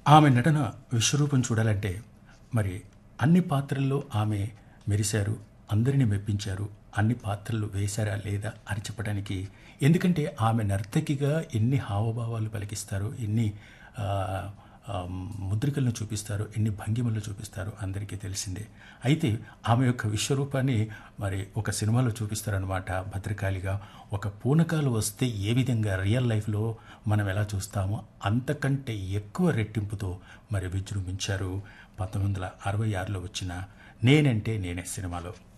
ఆమె నటన విశ్వరూపం చూడాలంటే మరి అన్ని పాత్రల్లో ఆమె మెరిశారు అందరిని మెప్పించారు అన్ని పాత్రలు వేశారా లేదా అని చెప్పడానికి ఎందుకంటే ఆమె నర్తకిగా ఎన్ని హావభావాలు పలికిస్తారు ఎన్ని ఆ, ఆ, ముద్రికలను చూపిస్తారు ఎన్ని భంగిమలు చూపిస్తారు అందరికీ తెలిసిందే అయితే ఆమె యొక్క విశ్వరూపాన్ని మరి ఒక సినిమాలో చూపిస్తారనమాట భద్రకాళిగా ఒక పూనకాలు వస్తే ఏ విధంగా రియల్ లైఫ్లో మనం ఎలా చూస్తామో అంతకంటే ఎక్కువ రెట్టింపుతో మరి విజృంభించారు పంతొమ్మిది వందల అరవై ఆరులో వచ్చిన నేనంటే నేనే సినిమాలో